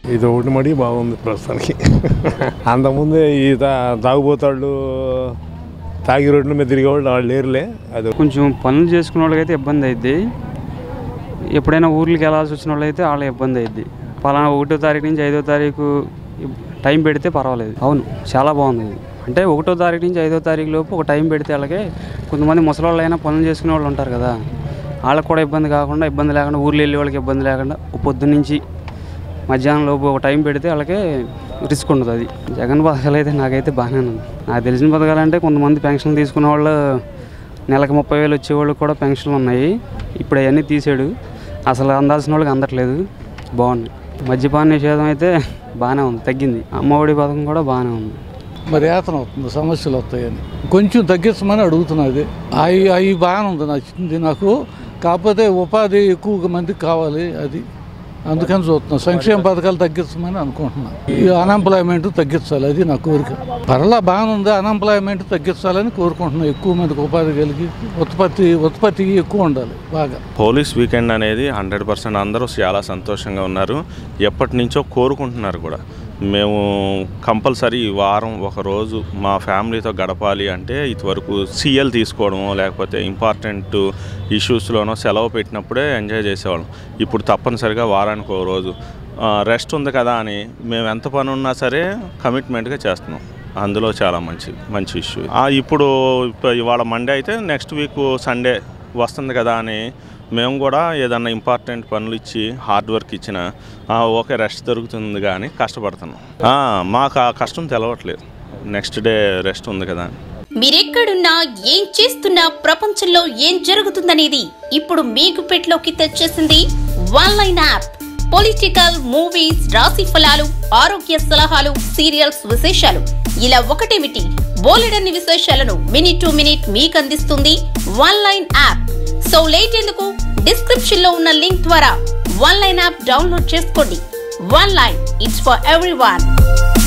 ఇది ఒకటి మడి బాగుంది ప్రస్తుతానికి అంతకుముందు ఈ తా తాగుబోతాళ్ళు తాగి రోడ్ల మీద తిరిగేవాళ్ళు వాళ్ళు లేరులే అది కొంచెం పనులు చేసుకునే వాళ్ళకైతే ఇబ్బంది అయింది ఎప్పుడైనా ఊర్లకి వెళ్ళాల్సి వచ్చిన వాళ్ళైతే వాళ్ళ ఇబ్బంది అయింది పలానా ఒకటో తారీఖు నుంచి ఐదో తారీఖు టైం పెడితే పర్వాలేదు అవును చాలా బాగుంది ఇది. అంటే ఒకటో తారీఖు నుంచి ఐదో తారీఖు లోపు ఒక టైం పెడితే వాళ్ళకి కొంతమంది ముసలి అయినా పనులు చేసుకునే వాళ్ళు ఉంటారు కదా వాళ్ళకి కూడా ఇబ్బంది కాకుండా ఇబ్బంది లేకుండా ఊర్లో వెళ్ళే వాళ్ళకి ఇబ్బంది లేకుండా ఒక పొద్దున్న నుంచి మధ్యాహ్నం లోపు ఒక టైం పెడితే వాళ్ళకి రిస్క్ ఉండదు అది జగన్ పథకాలు అయితే నాకైతే బాగానే ఉంది నాకు తెలిసిన పథకాలు అంటే కొంతమంది పెన్షన్ తీసుకున్న వాళ్ళు నెలకు ముప్పై వేలు వచ్చేవాళ్ళు కూడా పెన్షన్లు ఉన్నాయి ఇప్పుడు అవన్నీ తీసాడు అసలు అందాల్సిన వాళ్ళకి అందట్లేదు బాగుంది మద్యపాన నిషేధం అయితే బాగానే ఉంది తగ్గింది అమ్మఒడి పథకం కూడా బాగానే ఉంది మరి యాతన అవుతుంది సమస్యలు వస్తాయని కొంచెం తగ్గించమని అడుగుతున్నది అవి అవి బాగానే ఉంది నచ్చింది నాకు కాకపోతే ఉపాధి ఎక్కువ మందికి కావాలి అది అందుకని చూస్తున్నా సంక్షేమ పథకాలు తగ్గించమని అనుకుంటున్నా ఈ అన్ఎంప్లాయ్మెంట్ తగ్గించాలి అది నా కోరిక పర్లా బాగానే ఉంది అన్ఎంప్లాయ్మెంట్ తగ్గించాలని కోరుకుంటున్నా ఎక్కువ మందికి ఉపాధి కలిగి ఉత్పత్తి ఉత్పత్తి ఎక్కువ ఉండాలి బాగా పోలీస్ వీకెండ్ అనేది హండ్రెడ్ పర్సెంట్ అందరూ చాలా సంతోషంగా ఉన్నారు ఎప్పటి నుంచో కోరుకుంటున్నారు కూడా మేము కంపల్సరీ ఈ వారం ఒక రోజు మా ఫ్యామిలీతో గడపాలి అంటే ఇదివరకు సీఎల్ తీసుకోవడమో లేకపోతే ఇంపార్టెంట్ ఇష్యూస్లోనో సెలవు పెట్టినప్పుడే ఎంజాయ్ చేసేవాళ్ళం ఇప్పుడు తప్పనిసరిగా వారానికి ఒక రోజు రెస్ట్ ఉంది కదా అని మేము ఎంత పని ఉన్నా సరే కమిట్మెంట్గా చేస్తున్నాం అందులో చాలా మంచి మంచి ఇష్యూ ఇప్పుడు ఇప్పుడు ఇవాళ మండే అయితే నెక్స్ట్ వీక్ సండే వస్తుంది కదా అని మేము కూడా ఏదన్నా ఇంపార్టెంట్ పనులు ఇచ్చి హార్డ్ వర్క్ ఇచ్చిన "ఆ, ఓకే రెస్ట్ దొరుకుతుంది కానీ కష్టపడుతున్నాం ఆ, మాకు ఆ కష్టం తెలవట్లేదు నెక్స్ట్ డే రెస్ట్ ఉంది కదా అని మీరెక్కడున్నా ఏం చేస్తున్నా ప్రపంచంలో ఏం జరుగుతుందనేది ఇప్పుడు మీ గుప్పెట్లోకి తెచ్చేసింది one line app political movies రాశి ఫలాలు ఆరోగ్య సలహాలు సీరియల్స్ విశేషాలు ఇలా ఒకటేమిటి బోలెడన్ని విశేషాలను మినిట్ టు మినిట్ మీకు అందిస్తుంది one line app so late ఎందుకు డిస్క్రిప్షన్ లో ఉన్న లింక్ ద్వారా వన్ లైన్ యాప్ డౌన్లోడ్ చేసుకోండి one line it's for every